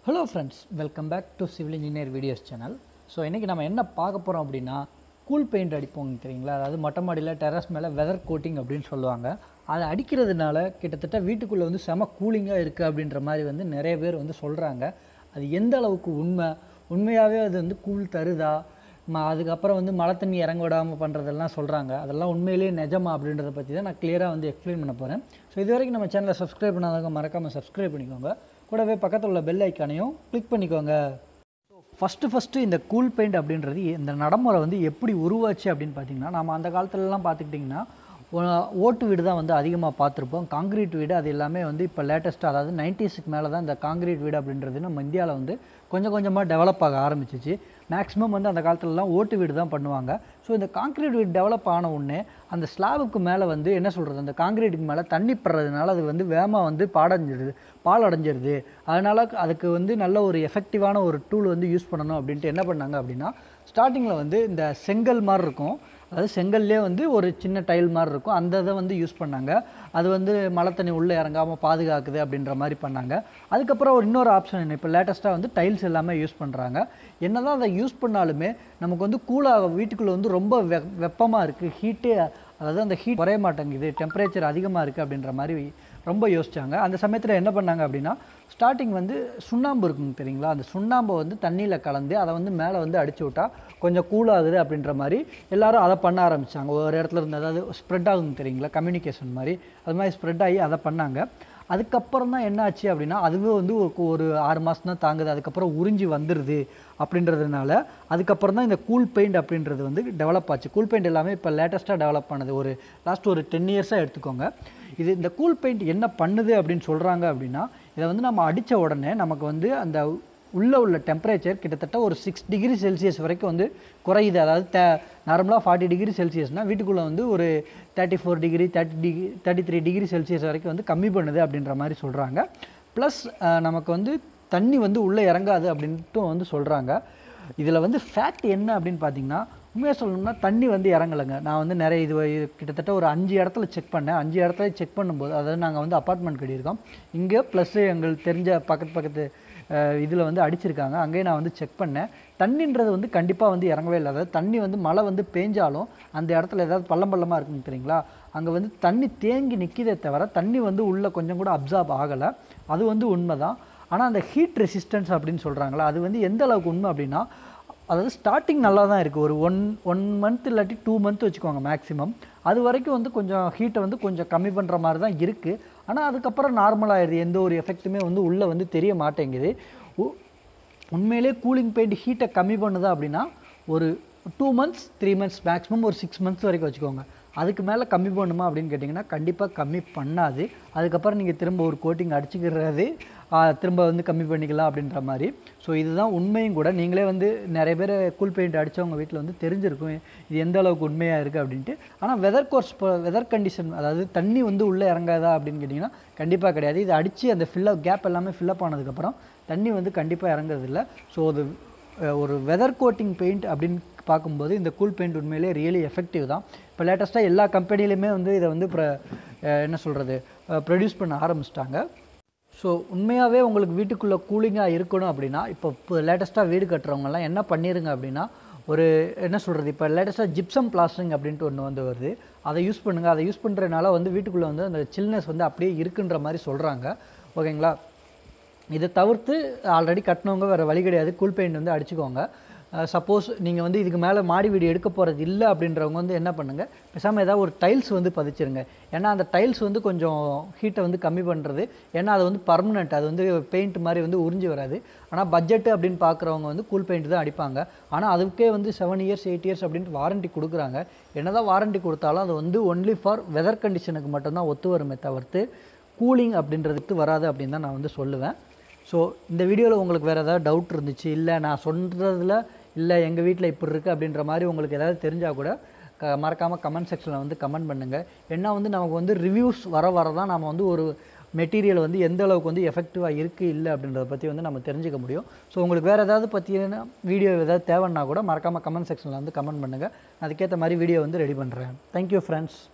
hello friends welcome back to civil engineer videos channel so இன்றைக்கி நம்ம என்ன பார்க்க போகிறோம் அப்படின்னா கூல் பெயிண்ட் அடிப்போங்க தெரியுங்களா அதாவது மொட்டை மாடியில் டெரஸ் மேலே வெதர் கோட்டிங் அப்படின்னு சொல்லுவாங்க அதை அடிக்கிறதுனால கிட்டத்தட்ட வீட்டுக்குள்ளே வந்து செம கூலிங்காக இருக்குது அப்படின்ற மாதிரி வந்து நிறைய பேர் வந்து சொல்கிறாங்க அது எந்த அளவுக்கு உண்மை உண்மையாகவே அது வந்து கூல் தருதா ம அதுக்கப்புறம் வந்து மழை தண்ணி இறங்க விடாமல் பண்ணுறதெல்லாம் சொல்கிறாங்க அதெல்லாம் உண்மையிலேயே நிஜமா அப்படின்றத பற்றி தான் நான் கிளியராக வந்து எக்ஸ்பிளைன் பண்ண போகிறேன் ஸோ இது வரைக்கும் நம்ம சேனலை சப்ஸ்கிரைப் பண்ணாதவங்க மறக்காமல் சப்ஸ்கிரைப் பண்ணிக்கோங்க கூடவே பக்கத்தில் உள்ள பெல் ஐக்கானையும் கிளிக் பண்ணிக்கோங்க ஃபஸ்ட்டு ஃபஸ்ட்டு இந்த கூல் பெயிண்ட் அப்படின்றது இந்த நடைமுறை வந்து எப்படி உருவாச்சு அப்படின்னு பார்த்தீங்கன்னா நம்ம அந்த காலத்துலலாம் பார்த்துக்கிட்டிங்கன்னா ஓ- ஓட்டு வீடு தான் வந்து அதிகமாக பார்த்துருப்போம் காங்கிரீட் வீடு அது எல்லாமே வந்து இப்போ லேட்டஸ்ட்டாக அதாவது நைன்டிஸுக்கு மேலே தான் இந்த காங்கிரீட் வீடு அப்படின்றது நம்ம இந்தியாவில் வந்து கொஞ்சம் கொஞ்சமாக டெவலப் ஆக ஆரம்பிச்சிச்சு மேக்ஸிமம் வந்து அந்த காலத்துலலாம் ஓட்டு வீடு தான் பண்ணுவாங்க ஸோ இந்த காங்கிரீட் வீடு டெவலப் ஆன உடனே அந்த ஸ்லாபுக்கு மேலே வந்து என்ன சொல்கிறது அந்த காங்கிரீட்டுக்கு மேலே தண்ணி படுறதுனால அது வந்து வேகமாக வந்து பாடஞ்சிடுது பால் அடைஞ்சிருது அதனால் அதுக்கு வந்து நல்ல ஒரு எஃபெக்டிவான ஒரு டூல் வந்து யூஸ் பண்ணணும் அப்படின்ட்டு என்ன பண்ணாங்க அப்படின்னா ஸ்டார்டிங்கில் வந்து இந்த செங்கல் மாதிரி இருக்கும் அதாவது செங்கல்லே வந்து ஒரு சின்ன டைல் மாதிரி இருக்கும் அந்த இதை வந்து யூஸ் பண்ணாங்க அது வந்து மழை தண்ணி உள்ளே இறங்காமல் பாதுகாக்குது அப்படின்ற மாதிரி பண்ணாங்க அதுக்கப்புறம் ஒரு இன்னொரு ஆப்ஷன் என்ன இப்போ லேட்டஸ்ட்டாக வந்து டைல்ஸ் எல்லாமே யூஸ் பண்ணுறாங்க என்னதான் அதை யூஸ் பண்ணாலுமே நமக்கு வந்து கூலாக வீட்டுக்குள்ளே வந்து ரொம்ப வெ வெப்பமாக இருக்குது ஹீட்டே அதாவது அந்த ஹீட் குறைய மாட்டேங்குது டெம்பரேச்சர் அதிகமாக இருக்குது அப்படின்ற மாதிரி ரொம்ப யோசிச்சாங்க அந்த சமயத்தில் என்ன பண்ணாங்க அப்படின்னா ஸ்டார்டிங் வந்து சுண்ணாம்பு இருக்குங்க தெரியுங்களா அந்த சுண்ணாம்பை வந்து தண்ணியில் கலந்து அதை வந்து மேலே வந்து அடிச்சு விட்டா கொஞ்சம் கூலாகுது அப்படின்ற மாதிரி எல்லாரும் அதை பண்ண ஆரம்பிச்சாங்க ஒரு இடத்துல இருந்து அதாவது ஸ்ப்ரெட் ஆகுங்க தெரியுங்களா கம்யூனிகேஷன் மாதிரி அது மாதிரி ஸ்ப்ரெட் ஆகி அதை பண்ணாங்க அதுக்கப்புறம் தான் என்ன ஆச்சு அப்படின்னா அதுவே வந்து ஒரு ஒரு ஆறு மாதம் தான் தாங்குது அதுக்கப்புறம் உறிஞ்சி வந்துடுது அப்படின்றதுனால அதுக்கப்புறம் தான் இந்த கூல் பெயிண்ட் அப்படின்றது வந்து டெவலப் ஆச்சு கூல் பெயிண்ட் எல்லாமே இப்போ லேட்டஸ்ட்டாக டெவலப் பண்ணது ஒரு லாஸ்ட் ஒரு டென் இயர்ஸாக எடுத்துக்கோங்க இது இந்த கூல் பெயிண்ட் என்ன பண்ணுது அப்படின்னு சொல்கிறாங்க அப்படின்னா இதை வந்து நம்ம அடித்த உடனே நமக்கு வந்து அந்த உள்ளே உள்ள டெம்பரேச்சர் கிட்டத்தட்ட ஒரு சிக்ஸ் டிகிரி செல்சியஸ் வரைக்கும் வந்து குறையுது அதாவது தே நார்மலாக ஃபார்ட்டி டிகிரி செல்சியஸ்னால் வீட்டுக்குள்ளே வந்து ஒரு thirty four degree thirty degree thirty three degree Celsius வரைக்கும் வந்து கம்மி பண்ணுது அப்படின்ற மாதிரி சொல்கிறாங்க ப்ளஸ் நமக்கு வந்து தண்ணி வந்து உள்ளே இறங்காது அப்படின்ட்டு வந்து சொல்கிறாங்க இதில் வந்து ஃபேக்ட் என்ன அப்படின்னு பார்த்தீங்கன்னா உண்மையாக சொல்லணும்னா தண்ணி வந்து இறங்கலைங்க நான் வந்து நிறைய இது இது கிட்டத்தட்ட ஒரு அஞ்சு இடத்துல செக் பண்ணேன் அஞ்சு இடத்துல செக் பண்ணும்போது அதாவது நாங்கள் வந்து அப்பார்ட்மெண்ட் கட்டியிருக்கோம் இங்கே ப்ளஸ் எங்களுக்கு தெரிஞ்ச பக்கத்து பக்கத்து இதில் வந்து அடிச்சிருக்காங்க அங்கேயே நான் வந்து செக் பண்ணேன் தண்ணின்றது வந்து கண்டிப்பாக வந்து இறங்கவே இல்லை அதாவது தண்ணி வந்து மழை வந்து பேஞ்சாலும் அந்த இடத்துல ஏதாவது பள்ளம் பள்ளமாக இருக்குங்க தெரியுங்களா அங்கே வந்து தண்ணி தேங்கி நிற்கிதே தவிர தண்ணி வந்து உள்ளே கொஞ்சம் கூட அப்சார்ப் ஆகலை அது வந்து உண்மை தான் ஆனால் அந்த ஹீட் ரெசிஸ்டன்ஸ் அப்படின்னு சொல்கிறாங்களா அது வந்து எந்த அளவுக்கு உண்மை அப்படின்னா அதாவது ஸ்டார்டிங் நல்லா தான் இருக்குது ஒரு ஒன் ஒன் மந்த் இல்லாட்டி டூ மந்த் வச்சுக்கோங்க மேக்ஸிமம் அது வரைக்கும் வந்து கொஞ்சம் ஹீட்டை வந்து கொஞ்சம் கம்மி பண்ணுற மாதிரி தான் இருக்குது ஆனால் அதுக்கப்புறம் நார்மல் ஆயிடுது எந்த ஒரு எஃபெக்ட்டுமே வந்து உள்ளே வந்து தெரிய மாட்டேங்குது உ- உண்மையிலே கூலிங் பெயிண்ட் ஹீட்டை கம்மி பண்ணுதா அப்படின்னா ஒரு two months three months maximum ஒரு சிக்ஸ் மந்த்ஸ் வரைக்கும் வச்சுக்கோங்க அதுக்கு மேலே கம்மி பண்ணுமா அப்படின்னு கேட்டிங்கன்னா கண்டிப்பாக கம்மி பண்ணாது அதுக்கப்புறம் நீங்கள் திரும்ப ஒரு கோட்டிங் அடிச்சுக்கிறது ஆ, திரும்ப வந்து கம்மி பண்ணிக்கலாம் அப்படின்ற மாதிரி ஸோ இதுதான் உண்மையும் கூட நீங்களே வந்து நிறைய பேர் கூல் பெயிண்ட் அடித்தவங்க வீட்டில் வந்து தெரிஞ்சிருக்கும் இது எந்த அளவுக்கு உண்மையாக இருக்குது அப்படின்ட்டு ஆனால் வெதர் கோர்ஸ் வெதர் கண்டிஷன் அதாவது தண்ணி வந்து உள்ளே இறங்காதா அப்படின்னு கேட்டிங்கன்னா கண்டிப்பாக கிடையாது இது அடித்து அந்த ஃபில்லப் கேப் எல்லாமே ஃபில்லப் ஆனதுக்கப்புறம் தண்ணி வந்து கண்டிப்பாக இறங்குறதில்ல ஸோ அது அஹ், ஒரு வெதர் கோட்டிங் பெயிண்ட் அப்படின்னு பார்க்கும்போது இந்த கூல் பெயிண்ட் உண்மையிலே ரியலி எஃபெக்டிவ் தான் இப்போ லேட்டஸ்ட்டாக எல்லா கம்பெனிலையுமே வந்து இதை வந்து ப்ர- அஹ், என்ன சொல்கிறது ப்ரொடியூஸ் பண்ண ஆரம்பிச்சிட்டாங்க ஸோ உண்மையாகவே உங்களுக்கு வீட்டுக்குள்ளே கூலிங்காக இருக்கணும் அப்படின்னா இப்போ இப்போ லேட்டஸ்ட்டாக வீடு கட்டுறவங்கலாம் என்ன பண்ணிருங்க அப்படின்னா ஒரு என்ன சொல்கிறது இப்போ லேட்டஸ்ட்டாக ஜிப்சம் பிளாஸ்டரிங் அப்படின்ட்டு ஒன்று வந்து வருது அதை யூஸ் பண்ணுங்கள் அதை யூஸ் பண்ணுறதுனால வந்து வீட்டுக்குள்ளே வந்து அந்த சில்னஸ் வந்து அப்படியே இருக்குன்ற மாதிரி சொல்கிறாங்க ஓகேங்களா இதை தவிர்த்து ஆல்ரெடி கட்டினவங்க வேறு வழி கிடையாது கூல் பெயிண்ட் வந்து அடிச்சுக்கோங்க சப்போஸ் நீங்கள் வந்து இதுக்கு மேலே மாடி வீடு எடுக்க போகிறது இல்லை அப்படின்றவங்க வந்து என்ன பண்ணுங்கள் பேசாமல் ஏதாவது ஒரு டைல்ஸ் வந்து பதிச்சிருங்க ஏன்னா அந்த டைல்ஸ் வந்து கொஞ்சம் ஹீட்டை வந்து கம்மி பண்ணுறது ஏன்னா அது வந்து பர்மனெண்ட் அது வந்து பெயிண்ட் மாதிரி வந்து உறிஞ்சி வராது ஆனால் பட்ஜெட்டு அப்படின்னு பார்க்குறவங்க வந்து கூல் பெயிண்ட் தான் அடிப்பாங்க ஆனால் அதுக்கே வந்து செவன் இயர்ஸ் எயிட் இயர்ஸ் அப்படின்ட்டு வாரண்டி கொடுக்குறாங்க என்னதான் வாரண்டி கொடுத்தாலும் அது வந்து ஒன்லி ஃபார் வெதர் கண்டிஷனுக்கு மட்டும்தான் ஒத்து வருமே தவிர்த்து கூலிங் அப்படின்றதுக்கு வராது அப்படின்னு தான் நான் வந்து சொல்லுவேன் ஸோ இந்த வீடியோவில் உங்களுக்கு வேறு ஏதாவது டவுட் இருந்துச்சு இல்லை நான் சொல்கிறதுல இல்லை எங்கள் வீட்டில் இப்படி இருக்குது அப்படின்ற மாதிரி உங்களுக்கு ஏதாவது தெரிஞ்சால் கூட க மறக்காமல் கமெண்ட் செக்ஷனில் வந்து கமெண்ட் பண்ணுங்கள் ஏன்னா வந்து நமக்கு வந்து ரிவ்யூஸ் வர வர தான் நம்ம வந்து ஒரு மெட்டீரியல் வந்து எந்த அளவுக்கு வந்து எஃபெக்டிவாக இருக்குது இல்லை அப்படின்றத பற்றி வந்து நம்ம தெரிஞ்சுக்க முடியும் ஸோ உங்களுக்கு வேறு ஏதாவது பற்றின வீடியோ ஏதாவது தேவைன்னா கூட மறக்காமல் கமெண்ட் செக்ஷனில் வந்து கமெண்ட் பண்ணுங்கள் அதுக்கேற்ற மாதிரி வீடியோ வந்து ரெடி பண்ணுறேன் தேங்க்யூ ஃப்ரெண்ட்ஸ்